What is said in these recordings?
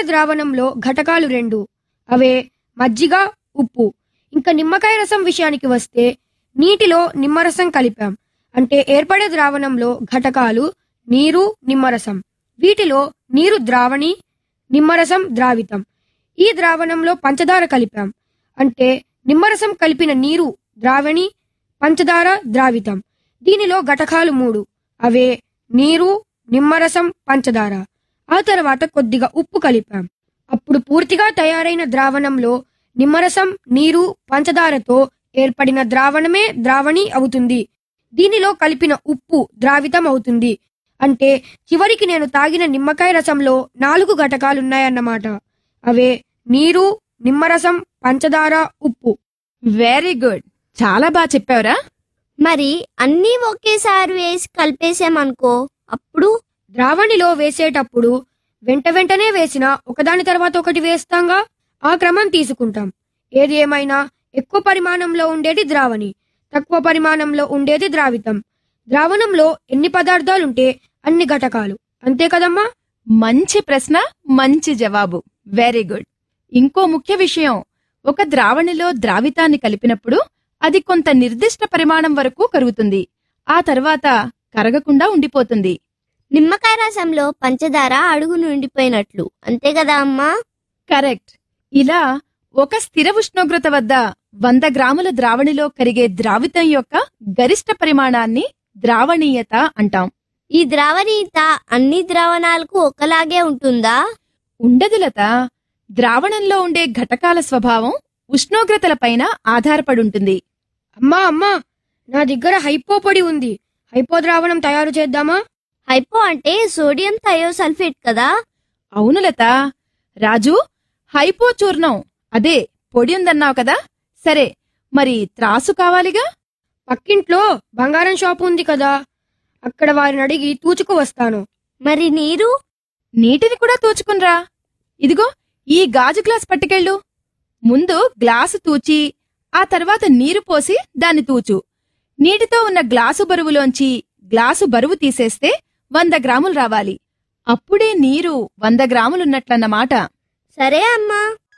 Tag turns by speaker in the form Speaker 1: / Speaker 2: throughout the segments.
Speaker 1: ద్రావణంలో ఘటకాలు రెండు అవే మజ్జిగ ఉప్పు ఇంకా నిమ్మకాయ రసం విషయానికి వస్తే నీటిలో నిమ్మరసం కలిపాం అంటే ఏర్పడే ద్రావణంలో ఘటకాలు నీరు నిమ్మరసం వీటిలో నీరు ద్రావణి నిమ్మరసం ద్రావితం ఈ ద్రావణంలో పంచదార కలిపాం అంటే నిమ్మరసం కలిపిన నీరు ద్రావణి పంచదార ద్రావితం దీనిలో ఘటకాలు మూడు అవే నీరు నిమ్మరసం పంచదార ఆ తర్వాత కొద్దిగా ఉప్పు కలిపాం అప్పుడు పూర్తిగా తయారైన ద్రావణంలో నిమ్మరసం నీరు పంచదారతో ఏర్పడిన ద్రావణమే ద్రావణి అవుతుంది దీనిలో కలిపిన ఉప్పు ద్రావితం అవుతుంది అంటే చివరికి నేను తాగిన నిమ్మకాయ రసంలో నాలుగు ఘటకాలున్నాయన్నమాట అవే నీరు నిమ్మరసం పంచదార ఉప్పు
Speaker 2: వెరీ గుడ్ చాలా బాగా చెప్పావురా
Speaker 3: మరి అన్నీ ఒకేసారి వేసి కలిపేసామనుకో అప్పుడు
Speaker 1: ద్రావణిలో వేసేటప్పుడు వెంట వెంటనే వేసిన ఒకదాని తర్వాత ఒకటి వేస్తాంగా ఆ క్రమం తీసుకుంటాం ఏది ఏమైనా ఎక్కువ పరిమాణంలో ఉండేది ద్రావణి తక్కువ పరిమాణంలో ఉండేది ద్రావితం ద్రావణంలో ఎన్ని పదార్థాలుంటే అన్ని ఘటకాలు అంతే కదమ్మా
Speaker 2: మంచి ప్రశ్న మంచి జవాబు వెరీ గుడ్ ఇంకో ముఖ్య విషయం ఒక ద్రావణిలో ద్రావితాన్ని కలిపినప్పుడు అది కొంత నిర్దిష్ట పరిమాణం వరకు కరుగుతుంది ఆ తర్వాత కరగకుండా ఉండిపోతుంది
Speaker 3: నిమ్మకాయ రసంలో పంచదార అడుగు నుండిపోయినట్లు అంతే కదా అమ్మా
Speaker 2: కరెక్ట్ ఇలా ఒక స్థిర ఉష్ణోగ్రత వద్ద వంద గ్రాముల ద్రావణిలో కరిగే ద్రావితం యొక్క గరిష్ట పరిమాణాన్ని ద్రావణీయత అంటాం
Speaker 3: ఈ ద్రావణీయత అన్ని ద్రావణాలకు ఒకలాగే ఉంటుందా
Speaker 2: ఉండదు లత ద్రావణంలో ఉండే ఘటకాల స్వభావం ఉష్ణోగ్రతలపైన ఆధారపడుంటుంది
Speaker 1: అమ్మా అమ్మా నా దగ్గర హైపో పొడి ఉంది హైపో ద్రావణం తయారు చేద్దామా
Speaker 3: హైపో అంటే సోడియం థయోసల్ఫేట్ కదా
Speaker 2: అవును లత రాజు హైపో చూర్ణం అదే పొడి ఉందన్నావు కదా సరే మరి త్రాసు కావాలిగా
Speaker 1: పక్కింట్లో బంగారం షాప్ ఉంది కదా అక్కడ వారిని అడిగి తూచుకు వస్తాను
Speaker 3: మరి నీరు
Speaker 2: నీటిని కూడా తూచుకున్రా ఇదిగో ఈ గాజు గ్లాస్ పట్టుకెళ్ళు ముందు గ్లాసు తూచి ఆ తర్వాత నీరు పోసి దాన్ని తూచు నీటితో ఉన్న గ్లాసు బరువులోంచి గ్లాసు బరువు తీసేస్తే వంద గ్రాములు రావాలి అప్పుడే నీరు వంద గ్రాములున్నట్లన్నమాట
Speaker 3: సరే అమ్మా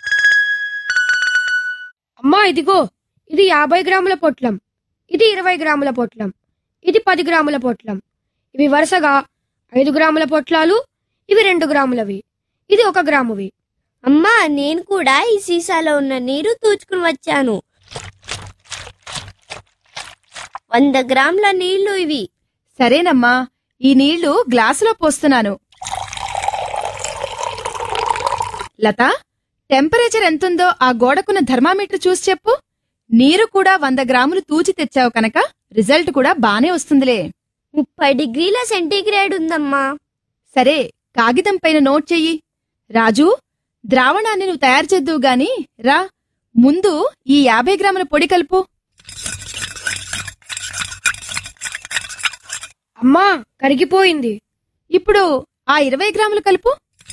Speaker 1: అమ్మా ఇదిగో ఇది యాభై గ్రాముల పొట్లం ఇది ఇరవై గ్రాముల పొట్లం ఇది పది గ్రాముల పొట్లం ఇవి వరుసగా ఐదు గ్రాముల పొట్లాలు ఇవి రెండు గ్రాములవి ఇది ఒక గ్రామువి
Speaker 3: అమ్మా నేను కూడా ఈ సీసాలో ఉన్న నీరు తూచుకుని వచ్చాను వంద గ్రాముల నీళ్లు ఇవి
Speaker 2: సరేనమ్మా ఈ నీళ్లు గ్లాసులో పోస్తున్నాను లత టెంపరేచర్ ఎంతుందో ఆ గోడకున్న థర్మామీటర్ చూసి చెప్పు నీరు కూడా వంద గ్రాములు తూచి తెచ్చావు కనుక రిజల్ట్ కూడా బానే వస్తుందిలే
Speaker 3: ముప్పై డిగ్రీల సెంటీగ్రేడ్ ఉందమ్మా
Speaker 2: సరే కాగితం పైన నోట్ చెయ్యి రాజు ద్రావణాన్ని నువ్వు తయారు చేద్దువు గాని రా ముందు ఈ యాభై గ్రాముల పొడి కలుపు
Speaker 1: అమ్మా కరిగిపోయింది
Speaker 2: ఇప్పుడు ఆ ఇరవై గ్రాములు కలుపు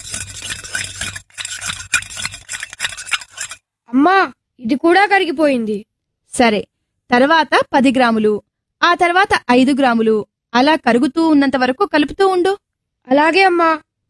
Speaker 1: అమ్మా ఇది కూడా కరిగిపోయింది
Speaker 2: సరే తర్వాత పది గ్రాములు ఆ తర్వాత ఐదు గ్రాములు అలా కరుగుతూ ఉన్నంత వరకు కలుపుతూ ఉండు
Speaker 1: అలాగే అమ్మా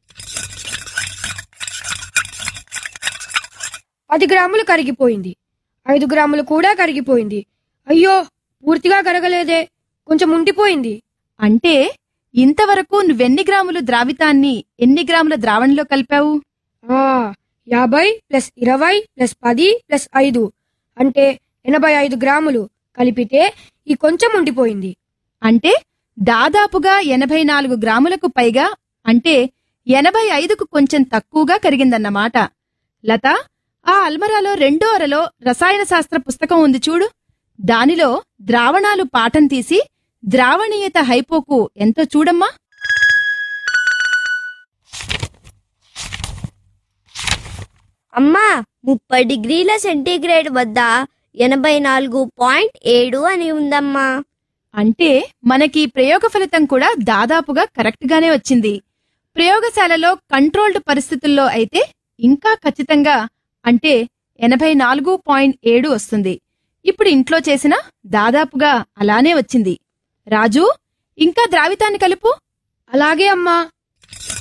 Speaker 1: పది గ్రాములు కరిగిపోయింది ఐదు గ్రాములు కూడా కరిగిపోయింది అయ్యో పూర్తిగా కరగలేదే కొంచెం ఉండిపోయింది
Speaker 2: అంటే ఇంతవరకు నువ్వెన్ని గ్రాములు ద్రావితాన్ని ఎన్ని గ్రాముల ద్రావణిలో కలిపావు
Speaker 1: ఆ యాభై ప్లస్ ఇరవై ప్లస్ పది ప్లస్ ఐదు అంటే ఎనభై ఐదు గ్రాములు కలిపితే ఈ కొంచెం ఉండిపోయింది
Speaker 2: అంటే దాదాపుగా ఎనభై నాలుగు గ్రాములకు పైగా అంటే ఎనభై ఐదుకు కొంచెం తక్కువగా కరిగిందన్నమాట లత ఆ అల్మరాలో రెండో అరలో రసాయన శాస్త్ర పుస్తకం ఉంది చూడు దానిలో ద్రావణాలు పాఠం తీసి ద్రావణీయత హైపోకు ఎంతో చూడమ్మా
Speaker 3: అమ్మా ముప్పై డిగ్రీల సెంటీగ్రేడ్ వద్ద ఎనభై నాలుగు పాయింట్ ఏడు అని ఉందమ్మా
Speaker 2: అంటే మనకి ప్రయోగ ఫలితం కూడా దాదాపుగా కరెక్ట్ గానే వచ్చింది ప్రయోగశాలలో కంట్రోల్డ్ పరిస్థితుల్లో అయితే ఇంకా ఖచ్చితంగా అంటే ఎనభై నాలుగు పాయింట్ ఏడు వస్తుంది ఇప్పుడు ఇంట్లో చేసిన దాదాపుగా అలానే వచ్చింది రాజు ఇంకా ద్రావితాన్ని కలుపు
Speaker 1: అలాగే అమ్మా